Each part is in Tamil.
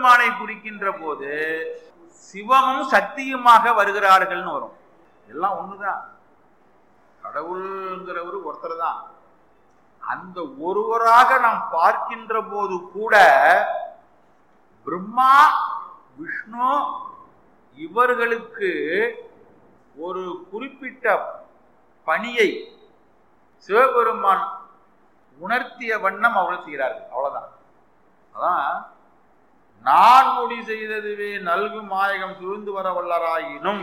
சிவபெருமானை குறிக்கின்ற போது சிவமும் சக்தியுமாக வருகிறார்கள்னு வரும் எல்லாம் ஒண்ணுதான் கடவுள்ங்கிறவர் ஒருத்தர் தான் அந்த ஒருவராக நாம் பார்க்கின்ற போது கூட பிரம்மா விஷ்ணு இவர்களுக்கு ஒரு குறிப்பிட்ட பணியை சிவபெருமான் உணர்த்திய வண்ணம் அவர்கள் செய்கிறார்கள் அவ்வளவுதான் அதான் நான் முடி செய்ததுவே நல்கு மாயகம் சுழ்ந்து வர வல்லராயினும்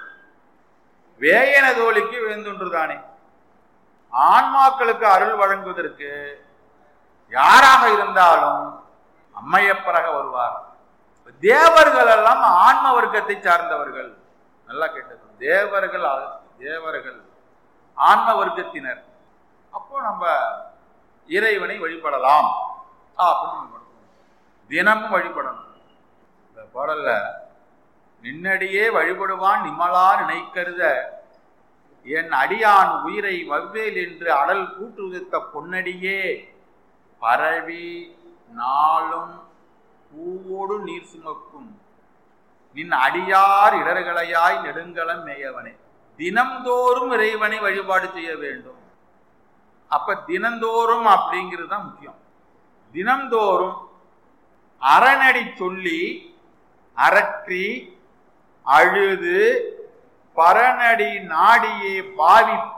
வேயன தோழிக்கு வேந்தொன்றுதானே ஆன்மாக்களுக்கு அருள் வழங்குவதற்கு யாராக இருந்தாலும் அம்மையப்பராக வருவார் தேவர்கள் எல்லாம் ஆன்ம வர்க்கத்தை சார்ந்தவர்கள் நல்லா கேட்டது தேவர்கள் ஆ- தேவர்கள் ஆன்ம வர்க்கத்தினர் அப்போ நம்ம இறைவனை வழிபடலாம் அப்படின்னு நம்ம படுத்தணும். தினமும் வழிபடணும் இந்த பாடல்ல நின்னடியே வழிபடுவான் நிமலா நினைக்கருத என் அடியான் உயிரை வவ்வேல் என்று அடல் கூட்டு உதித்த பொன்னடியே பரவி நாளும் பூவோடு நீர் சுமக்கும் நின் அடியார் இடர்களையாய் நெடுங்கலம் மேயவனே தினம்தோறும் இறைவனை வழிபாடு செய்ய வேண்டும் அப்ப தினந்தோறும் அப்படிங்கிறது தான் முக்கியம் தினம்தோறும் அறநடி சொல்லி அரற்றி அழுது பரநடி நாடியே பாவிப்ப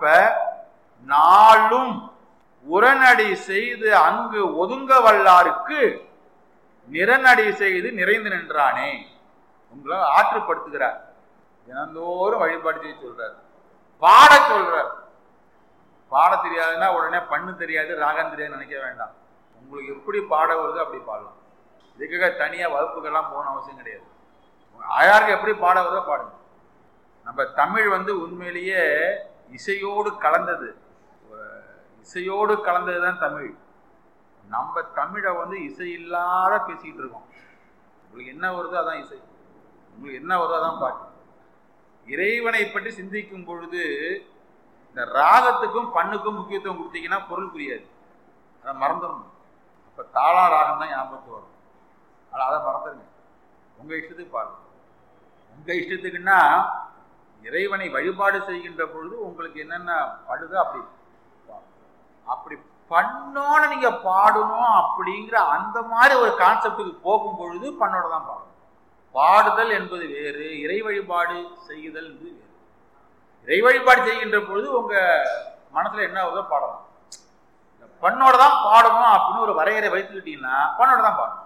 நாளும் உரநடி செய்து அங்கு ஒதுங்க வல்லாருக்கு நிறநடி செய்து நிறைந்து நின்றானே உங்களை ஆற்றுப்படுத்துகிறார் தினந்தோறும் வழிபாடு செய்ய சொல்றார் பாட சொல்றார் பாட தெரியாதுன்னா உடனே பண்ணு தெரியாது ராகம் தெரியாது நினைக்க வேண்டாம் உங்களுக்கு எப்படி பாட வருதோ அப்படி பாடலாம் இதுக்காக தனியா வகுப்புக்கெல்லாம் போகணும் அவசியம் கிடையாது ஆயாருக்கு எப்படி பாட வருதோ பாடுங்க நம்ம தமிழ் வந்து உண்மையிலேயே இசையோடு கலந்தது அஹ் இசையோடு கலந்தது தான் தமிழ் நம்ம தமிழை வந்து இசை இல்லாத பேசிக்கிட்டு இருக்கோம் உங்களுக்கு என்ன வருதோ அதான் இசை உங்களுக்கு என்ன வருதோ அதான் பாட்டு இறைவனை பற்றி சிந்திக்கும் பொழுது இந்த ராகத்துக்கும் பண்ணுக்கும் முக்கியத்துவம் கொடுத்தீங்கன்னா பொருள் புரியாது அதை மறந்துடணும் அப்போ தாளா ராகம் தான் ஞாபகத்துக்கு வரும் ஆனால் அதை மறந்துடுங்க உங்கள் இஷ்டத்துக்கு பாருங்க உங்கள் இஷ்டத்துக்குன்னா இறைவனை வழிபாடு செய்கின்ற பொழுது உங்களுக்கு என்னென்ன படுதோ அப்படி பாருங்க. அப்படி பண்ணோன்னு நீங்க பாடணும் அப்படிங்கிற அந்த மாதிரி ஒரு கான்செப்டுக்கு போகும் பொழுது பண்ணோட தான் பாடணும் பாடுதல் என்பது வேறு இறை வழிபாடு செய்யுதல் என்பது வேறு இறை வழிபாடு செய்கின்ற பொழுது உங்க மனசுல என்ன வருதோ பாடலாம் இந்த பண்ணோட தான் பாடணும் அப்படின்னு ஒரு வரையறை வைத்துக்கிட்டீங்கன்னா பண்ணோட தான் பாடணும்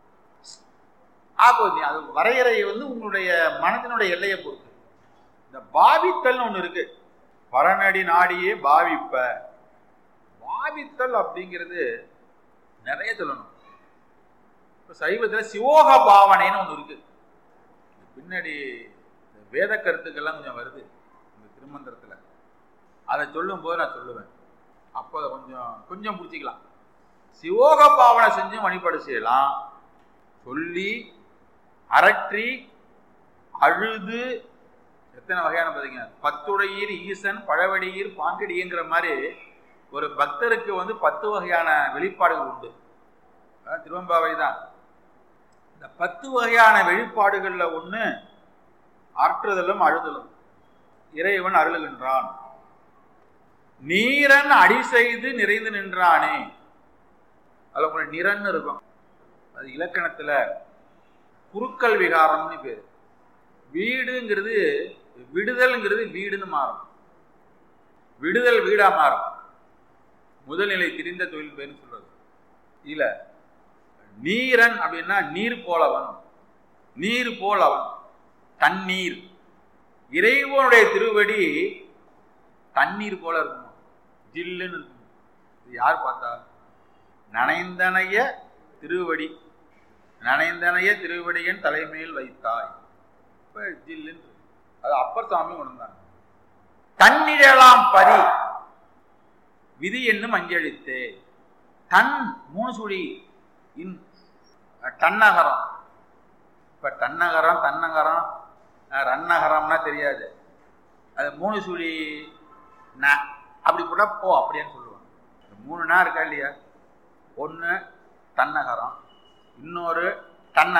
ஆப்போ நீ அது வரையறை வந்து உங்களுடைய மனதினுடைய எல்லையை பொறுத்து இந்த பாவித்தல்னு ஒண்ணு இருக்கு பரநடி நாடியே பாவிப்ப பாவித்தல் அப்படிங்கிறது நிறைய சொல்லணும் இப்போ சைவத்தில் சிவோக பாவனைன்னு ஒன்று இருக்கு இது பின்னாடி இந்த வேத கருத்துக்கள்லாம் கொஞ்சம் வருது இந்த திருமந்திரத்தில் அதை சொல்லும்போது நான் சொல்லுவேன் அப்போ அதை கொஞ்சம் கொஞ்சம் பிடிச்சிக்கலாம் சிவோக பாவனை செஞ்சும் வழிபாடு செய்யலாம் சொல்லி அரற்றி அழுது எத்தனை வகையான பார்த்தீங்க பத்துடையீர் ஈசன் பழவடியீர் பாங்கடிங்கிற மாதிரி ஒரு பக்தருக்கு வந்து பத்து வகையான வெளிப்பாடுகள் உண்டு அதான் திருவம்பாவை தான் இந்த பத்து வகையான வெளிப்பாடுகள்ல ஒண்ணு ஆற்றுதலும் அழுதலும் இறைவன் அருளுகின்றான் நீரன் அடி செய்து நிறைந்து நின்றானே அதுல உங்களுக்கு நிறன்னு இருக்கும் அது இலக்கணத்துல குறுக்கல் விகாரம்னு பேரு வீடுங்கிறது விடுதல்ங்கிறது வீடுன்னு மாறும் விடுதல் வீடா மாறும் முதல்நிலை திரிந்த தொழில் பேர்னு சொல்றது இல்ல நீரன் அப்படின்னா நீர் போலவன் நீர் போலவன் தண்ணீர் இறைவனுடைய திருவடி தண்ணீர் போல இருக்கும் ஜில்லுன்னு இருக்கும் இது யார் பார்த்தா நனைந்தனைய திருவடி நனைந்தனைய திருவடியின் தலைமையில் வைத்தாய் இப்ப ஜில்லுன்னு இருக்கு. அது அப்பர் சாமி உணர்ந்தாங்க தன்னிழலாம் பரி விதி என்னும் அஞ்சலித்தே தன் மூணு சுழி இன் தன்னகரம் இப்ப தன்னகரம் தன்னகரம் அஹ், ரன்னகரம்னா தெரியாது அது மூணு சுழி ந அப்படி போட்டா போ அப்படின்னு சொல்லுவாங்க இந்த மூணு நா இருக்கா இல்லையா ஒன்று தன்னகரம் இன்னொரு